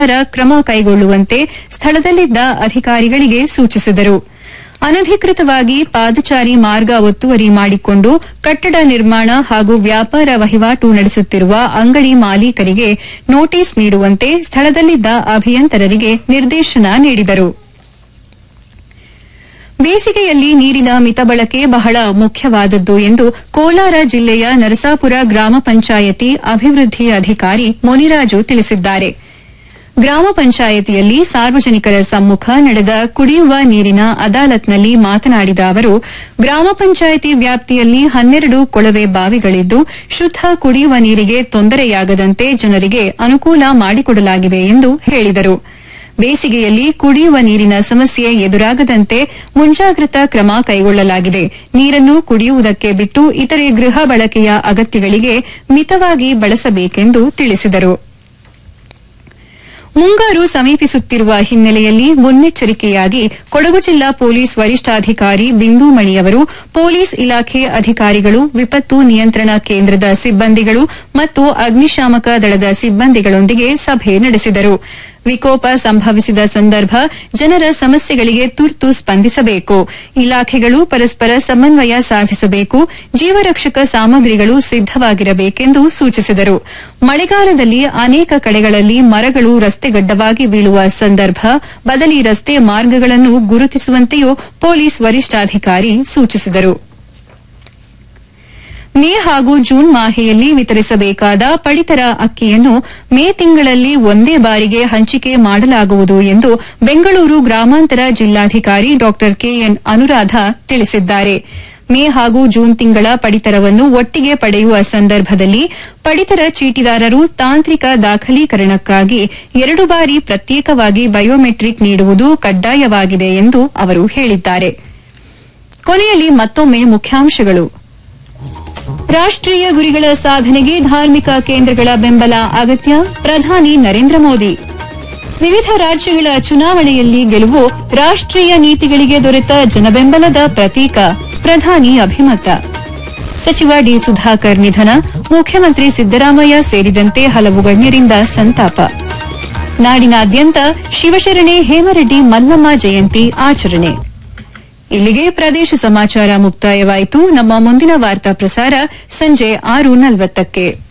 ಕ್ರಮ ಕೈಗೊಳ್ಳುವಂತೆ ಸ್ಥಳದಲ್ಲಿದ್ದ ಅಧಿಕಾರಿಗಳಿಗೆ ಸೂಚಿಸಿದರು ಅನಧಿಕೃತವಾಗಿ ಪಾದಚಾರಿ ಮಾರ್ಗ ಒತ್ತುವರಿ ಮಾಡಿಕೊಂಡು ಕಟ್ಟಡ ನಿರ್ಮಾಣ ಹಾಗೂ ವ್ಯಾಪಾರ ವಹಿವಾಟು ನಡೆಸುತ್ತಿರುವ ಅಂಗಡಿ ಮಾಲೀಕರಿಗೆ ನೋಟಿಸ್ ನೀಡುವಂತೆ ಸ್ಥಳದಲ್ಲಿದ್ದ ಅಭಿಯಂತರರಿಗೆ ನಿರ್ದೇಶನ ನೀಡಿದರು ಬೇಸಿಗೆಯಲ್ಲಿ ನೀರಿನ ಮಿತಬಳಕೆ ಬಹಳ ಮುಖ್ಯವಾದದ್ದು ಎಂದು ಕೋಲಾರ ಜಿಲ್ಲೆಯ ನರಸಾಪುರ ಗ್ರಾಮ ಪಂಚಾಯತಿ ಅಭಿವೃದ್ಧಿ ಅಧಿಕಾರಿ ಮುನಿರಾಜು ತಿಳಿಸಿದ್ದಾರೆ ಗ್ರಾಮ ಪಂಚಾಯತಿಯಲ್ಲಿ ಸಾರ್ವಜನಿಕರ ಸಮ್ಮುಖ ನಡೆದ ಕುಡಿಯುವ ನೀರಿನ ಅದಾಲತ್ನಲ್ಲಿ ಮಾತನಾಡಿದ ಅವರು ಗ್ರಾಮ ಪಂಚಾಯತಿ ವ್ಯಾಪ್ತಿಯಲ್ಲಿ ಹನ್ನೆರಡು ಕೊಳವೆ ಬಾವಿಗಳಿದ್ದು ಶುದ್ದ ಕುಡಿಯುವ ನೀರಿಗೆ ತೊಂದರೆಯಾಗದಂತೆ ಜನರಿಗೆ ಅನುಕೂಲ ಮಾಡಿಕೊಡಲಾಗಿದೆ ಎಂದು ಹೇಳಿದರು ಬೇಸಿಗೆಯಲ್ಲಿ ಕುಡಿಯುವ ನೀರಿನ ಸಮಸ್ಯೆ ಎದುರಾಗದಂತೆ ಮುಂಜಾಗ್ರತಾ ಕ್ರಮ ಕೈಗೊಳ್ಳಲಾಗಿದೆ ನೀರನ್ನು ಕುಡಿಯುವುದಕ್ಕೆ ಬಿಟ್ಟು ಇತರೆ ಗೃಹ ಬಳಕೆಯ ಅಗತ್ಯಗಳಿಗೆ ಮಿತವಾಗಿ ಬಳಸಬೇಕೆಂದು ತಿಳಿಸಿದರು ಮುಂಗಾರು ಸಮೀಪಿಸುತ್ತಿರುವ ಹಿನ್ನೆಲೆಯಲ್ಲಿ ಮುನ್ನೆಚ್ಚರಿಕೆಯಾಗಿ ಕೊಡಗು ಜಿಲ್ಲಾ ಪೊಲೀಸ್ ವರಿಷ್ಠಾಧಿಕಾರಿ ಬಿಂದು ಮಣಿಯವರು ಪೊಲೀಸ್ ಇಲಾಖೆ ಅಧಿಕಾರಿಗಳು ವಿಪತ್ತು ನಿಯಂತ್ರಣ ಕೇಂದ್ರದ ಸಿಬ್ಬಂದಿಗಳು ಮತ್ತು ಅಗ್ನಿಶಾಮಕ ದಳದ ಸಿಬ್ಬಂದಿಗಳೊಂದಿಗೆ ಸಭೆ ನಡೆಸಿದರು ವಿಕೋಪ ಸಂಭವಿಸಿದ ಸಂದರ್ಭ ಜನರ ಸಮಸ್ಯೆಗಳಿಗೆ ತುರ್ತು ಸ್ಪಂದಿಸಬೇಕು ಇಲಾಖೆಗಳು ಪರಸ್ಪರ ಸಮನ್ವಯ ಸಾಧಿಸಬೇಕು ಜೀವರಕ್ಷಕ ಸಾಮಗ್ರಿಗಳು ಸಿದ್ದವಾಗಿರಬೇಕೆಂದು ಸೂಚಿಸಿದರು ಮಳೆಗಾಲದಲ್ಲಿ ಅನೇಕ ಕಡೆಗಳಲ್ಲಿ ಮರಗಳು ರಸ್ತೆಗಡ್ಡವಾಗಿ ಬೀಳುವ ಸಂದರ್ಭ ಬದಲಿ ರಸ್ತೆ ಮಾರ್ಗಗಳನ್ನು ಗುರುತಿಸುವಂತೆಯೂ ಪೊಲೀಸ್ ವರಿಷ್ಠಾಧಿಕಾರಿ ಸೂಚಿಸಿದರು ಮೇ ಹಾಗೂ ಜೂನ್ ಮಾಹೆಯಲ್ಲಿ ವಿತರಿಸಬೇಕಾದ ಪಡಿತರ ಅಕ್ಕಿಯನ್ನು ಮೇ ತಿಂಗಳಲ್ಲಿ ಒಂದೇ ಬಾರಿಗೆ ಹಂಚಿಕೆ ಮಾಡಲಾಗುವುದು ಎಂದು ಬೆಂಗಳೂರು ಗ್ರಾಮಾಂತರ ಜಿಲ್ಲಾಧಿಕಾರಿ ಡಾ ಕೆಎನ್ ಅನುರಾಧ ತಿಳಿಸಿದ್ದಾರೆ ಮೇ ಹಾಗೂ ಜೂನ್ ತಿಂಗಳ ಪಡಿತರವನ್ನು ಒಟ್ಟಿಗೆ ಪಡೆಯುವ ಸಂದರ್ಭದಲ್ಲಿ ಪಡಿತರ ಚೀಟಿದಾರರು ತಾಂತ್ರಿಕ ದಾಖಲೀಕರಣಕ್ಕಾಗಿ ಎರಡು ಬಾರಿ ಪ್ರತ್ಯೇಕವಾಗಿ ಬಯೋಮೆಟ್ರಿಕ್ ನೀಡುವುದು ಕಡ್ಡಾಯವಾಗಿದೆ ಎಂದು ಅವರು ಹೇಳಿದ್ದಾರೆ ಕೊನೆಯಲ್ಲಿ ಮತ್ತೊಮ್ಮೆ ಮುಖ್ಯಾಂಶಗಳು ರಾಷ್ಟ್ರೀಯ ಗುರಿಗಳ ಸಾಧನೆಗೆ ಧಾರ್ಮಿಕ ಕೇಂದ್ರಗಳ ಬೆಂಬಲ ಅಗತ್ಯ ಪ್ರಧಾನಿ ನರೇಂದ್ರ ಮೋದಿ ವಿವಿಧ ರಾಜ್ಯಗಳ ಚುನಾವಣೆಯಲ್ಲಿ ಗೆಲುವು ರಾಷ್ಟ್ರೀಯ ನೀತಿಗಳಿಗೆ ದೊರೆತ ಜನಬೆಂಬಲದ ಪ್ರತೀಕ ಪ್ರಧಾನಿ ಅಭಿಮತ ಸಚಿವ ಡಿ ಸುಧಾಕರ್ ನಿಧನ ಮುಖ್ಯಮಂತ್ರಿ ಸಿದ್ದರಾಮಯ್ಯ ಸೇರಿದಂತೆ ಹಲವು ಗಣ್ಯರಿಂದ ಸಂತಾಪ ನಾಡಿನಾದ್ಯಂತ ಶಿವಶರಣೆ ಹೇಮರೆಡ್ಡಿ ಮಲ್ಲಮ್ಮ ಜಯಂತಿ ಆಚರಣೆ ಇಲ್ಲಿಗೆ ಪ್ರದೇಶ ಸಮಾಚಾರ ಮುಕ್ತಾಯವಾಯಿತು ನಮ್ಮ ಮುಂದಿನ ವಾರ್ತಾ ಪ್ರಸಾರ ಸಂಜೆ ಆರು ನಲವತ್ತಕ್ಕೆ